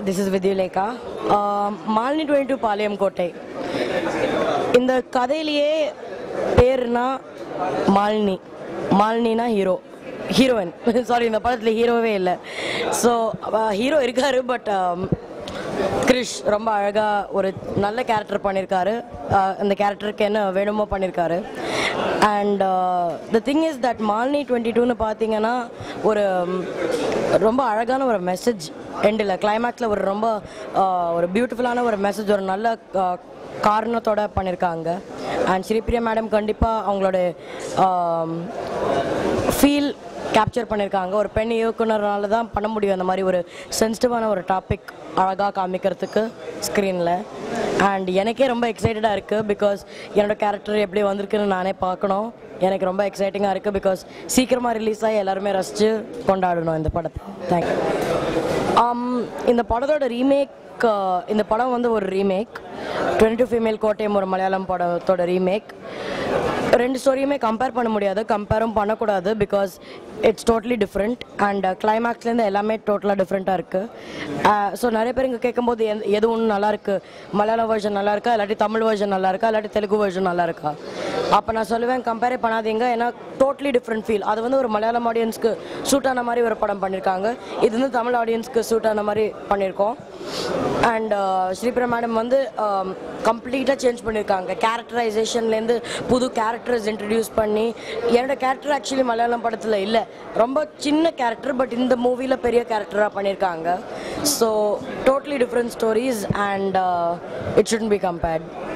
this is Vidyullekha Malini twenty two Palayamkottai இந்த கதையிலேயே பேருனா மாலினி மாலினினா ஹீரோ ஹீரோயின் சாரி இந்த படத்தில் ஹீரோவே இல்லை ஸோ ஹீரோ இருக்காரு பட் கிரிஷ் ரொம்ப அழகாக ஒரு நல்ல கேரக்டர் பண்ணியிருக்காரு அஹ் இந்த கேரக்டருக்கு என்ன வேணுமோ பண்ணியிருக்காரு and the thing is that Malini twenty டூன்னு பார்த்தீங்கன்னா ஒரு ம், ரொம்ப அழகான ஒரு மெசேஜ் எண்டில் கிளைமேக்ஸில் ஒரு ரொம்ப அஹ், ஒரு பியூட்டிஃபுல்லான ஒரு மெசேஜ் ஒரு நல்ல அஹ், காரணத்தோட பண்ணியிருக்காங்க அண்ட் ஸ்ரீபிரியா மேடம் கண்டிப்பாக அவங்களோட ஃபீல் கேப்சர் பண்ணியிருக்காங்க ஒரு பெண் இயக்குனரால தான் பண்ண முடியும் அந்த மாதிரி ஒரு சென்சிட்டிவான ஒரு டாபிக் அழகாக காமிக்கிறதுக்கு ஸ்க்ரீனில் அண்ட் எனக்கே ரொம்ப எக்ஸைட்டடாக இருக்குது பிகாஸ் என்னோட கேரக்டர் எப்படி வந்திருக்குன்னு நானே பார்க்கணும் எனக்கு ரொம்ப எக்ஸைட்டிங்காக இருக்குது பிகாஸ் சீக்கிரமாக ரிலீஸ் ஆகி எல்லாருமே ரசித்து கொண்டாடணும் இந்த படத்தை தேங்க்யூ இந்த படத்தோட ரீமேக் இந்த படம் வந்து ஒரு remake twenty two female Kottayam ஒரு மலையாளம் படத்தோட ரீமேக் ரெண்டு ஸ்டோரியுமே கம்பேர் பண்ண முடியாது கம்பேரும் பண்ணக்கூடாது because it's totally different and கிளைமேக்ஸ்லேருந்து எல்லாமே டோட்டலாக டிஃப்ரெண்ட்டாக இருக்குது ஸோ நிறைய பேர் இங்கே கேட்கும்போது எந்த எது ஒன்று நல்லா இருக்கு மலையாளம் வெர்ஷன் நல்லா இருக்கா இல்லாட்டி தமிழ் வெர்ஷன் நல்லா இருக்கா இல்லாட்டி தெலுங்கு வெர்ஷன் நல்லா இருக்கா அப்போ நான் சொல்லுவேன் கம்பேரே பண்ணாதீங்க ஏன்னா டோட்டலி டிஃப்ரெண்ட் ஃபீல் அது வந்து ஒரு மலையாளம் ஆடியன்ஸ்க்கு சூட் ஆன மாதிரி ஒரு படம் பண்ணியிருக்காங்க இது வந்து தமிழ் ஆடியன்ஸ்க்கு சூட் ஆன மாதிரி பண்ணியிருக்கோம் அண்ட் ஸ்ரீபிரா மேடம் வந்து கம்ப்ளீட்டாக சேஞ்ச் பண்ணியிருக்காங்க கேரக்டரைசேஷன்லேருந்து புது கேரக்டர்ஸ் இன்ட்ரடியூஸ் பண்ணி என்னோட கேரக்டர் ஆக்சுவலி மலையாளம் படத்தில் இல்லை ரொம்ப சின்ன கேரக்டர் பட் இந்த மூவியில் பெரிய கேரக்டராக பண்ணியிருக்காங்க so totally different stories and it should be compared